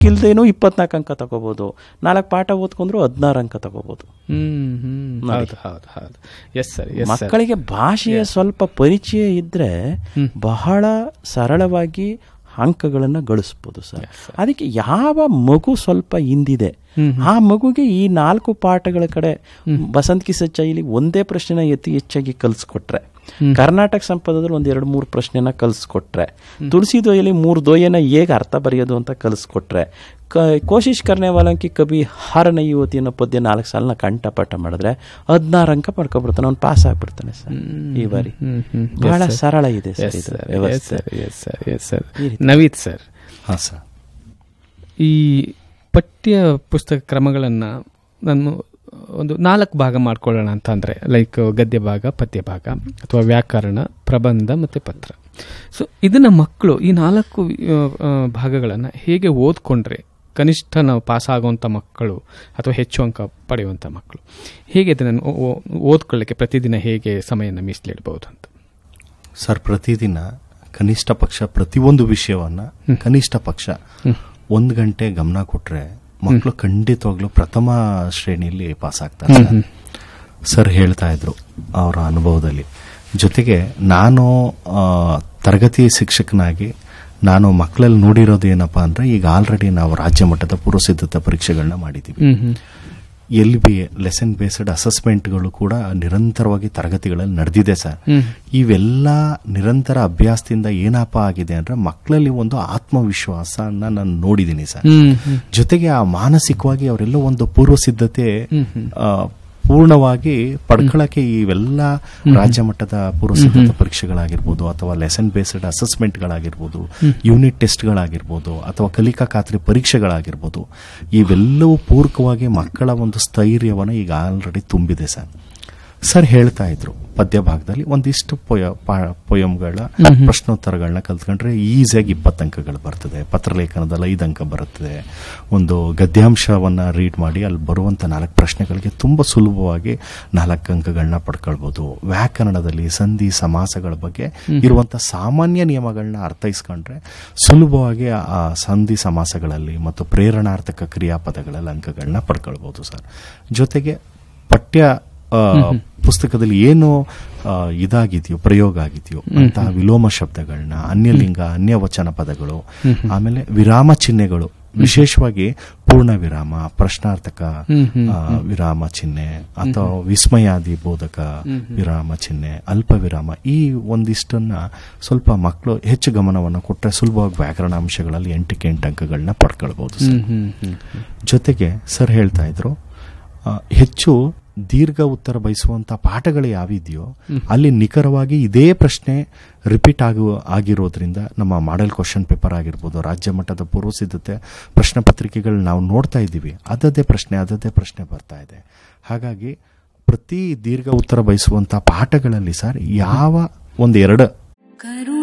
ಇಲ್ದೇನೂ ಇಪ್ಪತ್ನಾಲ್ಕು ಅಂಕ ತಗೋಬೋದು ನಾಲ್ಕು ಪಾಠ ಓದ್ಕೊಂಡ್ರು ಹದಿನಾರು ಅಂಕ ತಗೋಬೋದು ಹ್ಮ್ ಹ್ಮ್ ಹೌದು ಹೌದು ಹೌದು ಎಸ್ ಸರ್ ಎಸ್ ಸರ್ ಮಕ್ಕಳಿಗೆ ಭಾಷೆಯ ಸ್ವಲ್ಪ ಪರಿಚಯ ಇದ್ರೆ ಬಹಳ ಸರಳವಾಗಿ ಅಂಕಗಳನ್ನು ಗಳಿಸ್ಬೋದು ಸರ್ ಅದಕ್ಕೆ ಯಾವ ಮಗು ಸ್ವಲ್ಪ ಹಿಂದಿದೆ ಆ ಮಗುಗೆ ಈ ನಾಲ್ಕು ಪಾಠಗಳ ಕಡೆ ಬಸಂತ್ ಕಿಸ ಚೈಲಿ ಒಂದೇ ಪ್ರಶ್ನೆನ ಎತ್ತಿ ಹೆಚ್ಚಾಗಿ ಕಲಿಸ್ಕೊಟ್ರೆ ಕರ್ನಾಟಕ ಸಂಪದದಲ್ಲಿ ಒಂದ್ ಎರಡು ಮೂರು ಪ್ರಶ್ನೆನ ಕಲಿಸ್ಕೊಟ್ರೆ ತುಳಸಿ ದೋಯಲ್ಲಿ ಮೂರು ದೋಯನ ಹೇಗೆ ಅರ್ಥ ಬರೆಯೋದು ಅಂತ ಕಲಿಸ್ಕೊಟ್ರೆ ಕ ಕೋಶಿಶ್ ಕರ್ನೆವಾಲಂಕಿ ಕಬಿ ಹಾರನ ಯುವತಿ ಅನ್ನೋ ಪದ್ಯ ನಾಲ್ಕು ಸಾಲನ ಕಂಠಪಾಠ ಮಾಡಿದ್ರೆ ಹದಿನಾರು ಅಂಕ ಪಡ್ಕೊಬಿಡ್ತಾನೆ ಅವ್ನು ಪಾಸ್ ಆಗ್ಬಿಡ್ತಾನೆ ಸರ್ ಈ ಬಾರಿ ಹ್ಮ್, ಹ್ಮ್. ಬಹಳ Yes, sir. ಸರಳ ಇದೆ ಸರ್ ಎಸ್ ಇದು ಸರ್ ಎಸ್ ವ್ಯವಸ್ಥೆ sir yes sir yes sir ಈ ರೀತಿ. ನವೀತ್ ಸರ್ ಹಾಂ ಸರ್ ಈ ಪಠ್ಯ ಪುಸ್ತಕ ಕ್ರಮಗಳನ್ನು ನಾನು ಒಂದು ನಾಲ್ಕು ಭಾಗ ಮಾಡ್ಕೊಳ್ಳೋಣ ಅಂತ ಅಂದರೆ ಲೈಕ್ ಗದ್ಯ ಭಾಗ ಪದ್ಯ ಭಾಗ ಅಥವಾ ವ್ಯಾಕರಣ ಪ್ರಬಂಧ ಮತ್ತು ಪತ್ರ ಸೊ ಇದನ್ನು ಮಕ್ಕಳು ಈ ನಾಲ್ಕು ಭಾಗಗಳನ್ನು ಹೇಗೆ ಓದ್ಕೊಂಡ್ರೆ ಕನಿಷ್ಠ ನಾವು ಪಾಸ್ ಆಗುವಂಥ ಮಕ್ಕಳು ಅಥವಾ ಹೆಚ್ಚು ಅಂಕ ಪಡೆಯುವಂಥ ಮಕ್ಕಳು ಹೇಗೆ ಇದನ್ನು ಓ- ಓ- ಓದ್ಕೊಳ್ಳಿಕ್ಕೆ ಪ್ರತಿದಿನ ಹೇಗೆ ಸಮಯನ ಮೀಸಲಿಡ್ಬೋದು ಅಂತ ಸರ್ ಪ್ರತಿದಿನ ಕನಿಷ್ಠ ಪಕ್ಷ ಪ್ರತಿಯೊಂದು ವಿಷಯವನ್ನ ಕನಿಷ್ಠ ಪಕ್ಷ ಒಂದು ಗಂಟೆ ಗಮನ ಕೊಟ್ರೆ ಮಕ್ಕಳು ಖಂಡಿತವಾಗ್ಲೂ ಪ್ರಥಮ ಶ್ರೇಣಿಯಲ್ಲಿ ಪಾಸ್ ಆಗ್ತಾರೆ ಸರ್. ಸರ್ ಹೇಳ್ತಾ ಇದ್ರು ಅವರ ಅನುಭವದಲ್ಲಿ ಜೊತೆಗೆ ನಾನು ಆ, ತರಗತಿ ಶಿಕ್ಷಕನಾಗಿ ನಾನು ಮಕ್ಕಳಲ್ಲಿ ನೋಡಿರೋದು ಏನಪ್ಪಾ ಅಂದ್ರೆ ಈಗ ಆಲ್ರೆಡಿ ನಾವು ರಾಜ್ಯ ಮಟ್ಟದ ಪೂರ್ವಸಿದ್ಧತಾ ಪರೀಕ್ಷೆಗಳನ್ನ ಮಾಡಿದ್ದೀವಿ ಹ್ಮ್ ಹ್ಮ್ ಎಲ್ ಬಿ ಲೆಸನ್ ಬೇಸ್ಡ್ ಅಸೆಸ್ಮೆಂಟ್ಗಳು ಕೂಡ ನಿರಂತರವಾಗಿ ತರಗತಿಗಳಲ್ಲಿ ನಡೆದಿದೆ ಸರ್ ಹ್ಮ್. ಇವೆಲ್ಲ ನಿರಂತರ ಅಭ್ಯಾಸದಿಂದ ಏನಪ್ಪ ಆಗಿದೆ ಅಂದ್ರೆ ಮಕ್ಕಳಲ್ಲಿ ಒಂದು ಆತ್ಮವಿಶ್ವಾಸನ ನಾನು ನೋಡಿದ್ದೀನಿ ಸರ್ ಹ್ಮ್ ಹ್ಮ್ ಜೊತೆಗೆ ಆ ಮಾನಸಿಕವಾಗಿ ಅವರೆಲ್ಲ ಒಂದು ಪೂರ್ವ ಸಿದ್ಧತೆ ಹ್ಮ್ ಹ್ಮ್. ಆ, ಪೂರ್ಣವಾಗಿ ಪಡ್ಕೊಳ್ಳಕ್ಕೆ ಇವೆಲ್ಲ ರಾಜ್ಯ ಮಟ್ಟದ ಪೂರ್ವ ಸಿದ್ಧತಾ ಪರೀಕ್ಷೆಗಳಾಗಿರ್ಬೋದು ಅಥವಾ ಲೆಸನ್ ಬೇಸ್ಡ್ ಅಸೆಸ್ಮೆಂಟ್ಗಳಾಗಿರ್ಬೋದು ಯೂನಿಟ್ ಟೆಸ್ಟ್ಗಳಾಗಿರ್ಬೋದು ಅಥವಾ ಕಲಿಕಾ ಖಾತ್ರಿ ಪರೀಕ್ಷೆಗಳಾಗಿರ್ಬೋದು ಇವೆಲ್ಲವೂ ಪೂರಕವಾಗಿ ಮಕ್ಕಳ ಒಂದು ಸ್ಥೈರ್ಯವನ್ನು ಈಗ ಆಲ್ರೆಡಿ ತುಂಬಿದೆ ಸರ್ ಸರ್ ಹೇಳ್ತಾ ಇದ್ರು ಪದ್ಯ ಭಾಗದಲ್ಲಿ ಒಂದಿಷ್ಟು ಪೊಯ ಪೊಯಮ್ಗಳ ಪ್ರಶ್ನೋತ್ತರಗಳನ್ನ ಕಲ್ತ್ಕೊಂಡ್ರೆ ಈಸಿಯಾಗಿ ಇಪ್ಪತ್ತು ಅಂಕಗಳು ಬರ್ತದೆ ಪತ್ರಲೇಖನದಲ್ಲಿ ಐದು ಅಂಕ ಬರುತ್ತದೆ ಒಂದು ಗದ್ಯಾಂಶವನ್ನ ರೀಡ್ ಮಾಡಿ ಅಲ್ಲಿ ಬರುವಂತ ನಾಲ್ಕು ಪ್ರಶ್ನೆಗಳಿಗೆ ತುಂಬಾ ಸುಲಭವಾಗಿ ನಾಲ್ಕು ಅಂಕಗಳನ್ನ ಪಡ್ಕೊಳ್ಬಹುದು ವ್ಯಾಕರಣದಲ್ಲಿ ಸಂಧಿ ಸಮಾಸಗಳ ಬಗ್ಗೆ ಇರುವಂತ ಸಾಮಾನ್ಯ ನಿಯಮಗಳನ್ನ ಅರ್ಥೈಸ್ಕೊಂಡ್ರೆ ಸುಲಭವಾಗಿ ಆ ಸಂಧಿ ಸಮಾಸಗಳಲ್ಲಿ ಮತ್ತು ಪ್ರೇರಣಾರ್ಥಕ ಕ್ರಿಯಾಪದಗಳಲ್ಲಿ ಅಂಕಗಳನ್ನ ಪಡ್ಕೊಳ್ಬಹುದು ಸರ್ ಜೊತೆಗೆ ಪಠ್ಯ ಆ, ಪುಸ್ತಕದಲ್ಲಿ ಏನು ಆ, ಇದಾಗಿದೆಯೋ ಪ್ರಯೋಗ ಆಗಿದೆಯೋ ಅಂತಹ ವಿಲೋಮ ಶಬ್ದಗಳನ್ನ ಅನ್ಯಲಿಂಗ ಅನ್ಯವಚನ ಪದಗಳು ಆಮೇಲೆ ವಿರಾಮ ಚಿಹ್ನೆಗಳು ವಿಶೇಷವಾಗಿ ಪೂರ್ಣ ವಿರಾಮ ಪ್ರಶ್ನಾರ್ಥಕ ಆ, ವಿರಾಮ ಚಿಹ್ನೆ ಅಥವಾ ವಿಸ್ಮಯಾದಿ ಬೋಧಕ ವಿರಾಮ ಚಿಹ್ನೆ ಅಲ್ಪ ವಿರಾಮ ಈ ಒಂದಿಷ್ಟನ್ನ ಸ್ವಲ್ಪ ಮಕ್ಕಳು ಹೆಚ್ಚು ಗಮನವನ್ನು ಕೊಟ್ಟರೆ ಸುಲಭವಾಗಿ ವ್ಯಾಕರಣ ಅಂಶಗಳಲ್ಲಿ ಎಂಟಕ್ಕೆ ಎಂಟು ಅಂಕಗಳನ್ನ ಪಡ್ಕೊಳ್ಬಹುದು ಸರ್ ಹ್ಮ್ ಹ್ಮ್ ಹ್ಮ್ ಜೊತೆಗೆ ಸರ್ ಹೇಳ್ತಾ ಇದ್ರು ಆ, ಹೆಚ್ಚು ದೀರ್ಘ ಉತ್ತರ ಬಯಸುವಂತ ಪಾಠಗಳು ಯಾವಿದೆಯೋ ಅಲ್ಲಿ ನಿಖರವಾಗಿ ಇದೇ ಪ್ರಶ್ನೆ ರಿಪೀಟ್ ಆಗುವ ಆಗಿರೋದ್ರಿಂದ ನಮ್ಮ ಮಾಡೆಲ್ ಕ್ವಶನ್ ಪೇಪರ್ ಆಗಿರ್ಬೋದು ರಾಜ್ಯ ಮಟ್ಟದ ಪೂರ್ವ ಸಿದ್ಧತೆ ಪ್ರಶ್ನೆ ಪತ್ರಿಕೆಗಳು ನಾವು ನೋಡ್ತಾ ಇದ್ದೀವಿ ಅದದೇ ಪ್ರಶ್ನೆ ಅದದೇ ಪ್ರಶ್ನೆ ಬರ್ತಾ ಇದೆ ಹಾಗಾಗಿ ಪ್ರತಿ ದೀರ್ಘ ಉತ್ತರ ಬಯಸುವಂತ ಪಾಠಗಳಲ್ಲಿ ಸರ್ ಯಾವ ಒಂದು ಎರಡು